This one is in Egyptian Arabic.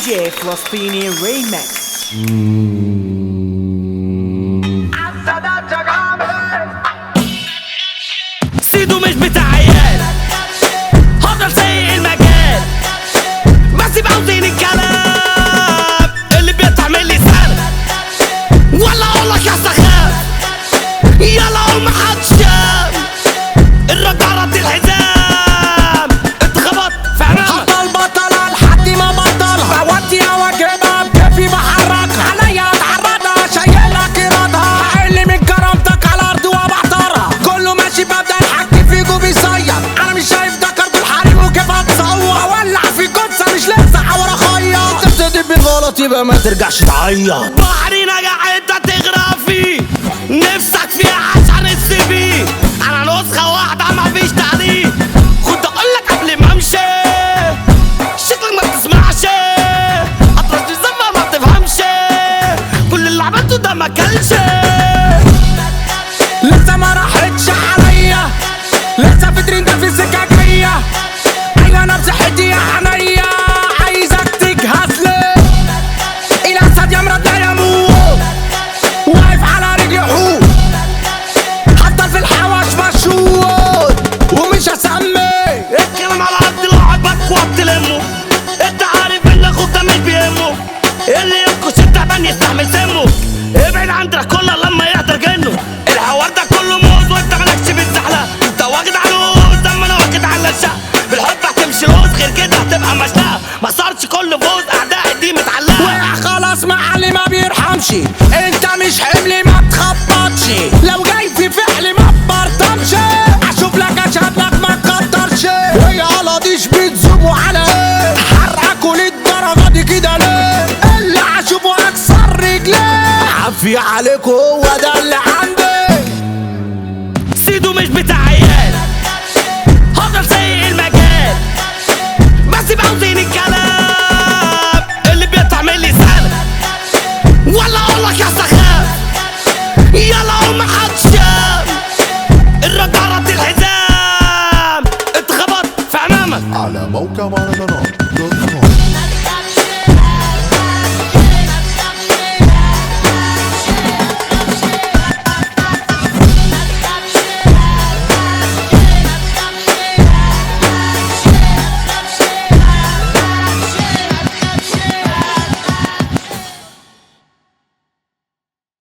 DJ Flostini Remix سيدو مش بتاع عيال هفضل سايق المجال بس يبقى عاوزين الكلام اللي بيتعمل لي سنة ولا اقول لك يا سخاف يلا قول محدش جاب الرجعة دي الحزام انت خبط في عمامك هفضل بطلة لحد ما بطلها بودي واجيبها بكيفي بحركها عليا اتعرضها شايلها كرادها هقل من كرامتك على الارض وبحضرها كله ماشي ببدا الحك فيكو بيصير انا مش شايف ده كارت الحريم وكيف هتصور اولع في كبسه مش لسه حاول اخير انت بتدب بالغلط يبقى ما ترجعش تعيط بحري نجح انت تغرق فيه نفسك فيها عشان السي في انا نسخة واحدة مفيش تعديل كنت اقولك قبل ما امشي شكلك ما بتسمعش اطرش الزفة ما بتفهمش كل اللي عملته ده ما كلش لسه ما راحتش عليا لسه في ترند في السكه جايه ايوه انا بصحتي يا عينيا عايزك تجهز لي الاسد يمرض لا يموت واقف على رجلي حوت هفضل في الحواش مشهود ومش هسمي الكلام على قد لو عجبك وقت تلمه انت عارف ان اخوك ده مش بيهمه اللي ينكش التعبان يستحمل سمه ابعد عن ده كله لما يقدر جنه الحوار ده كله موز وانت مالكش بالزحلة انت واخد علوز زي انا واخد على الشقة بالحب هتمشي لوز غير كده هتبقى مشنقة ما صارش كل فوز اعدائي دي متعلقة وقع خلاص معلي ما بيرحمش انت مش حملي ما تخبطش لو جاي في فعلي ما تبرطمش اشوف لك اشهد لك ما تقدرش ويا لطيش بتزوموا على ايه حرقوا للدرجه دي كده ليه اللي اشوفه اكسر رجليه عافية عليكوا هو ده اللي عندي سيدو مش بتاع عيال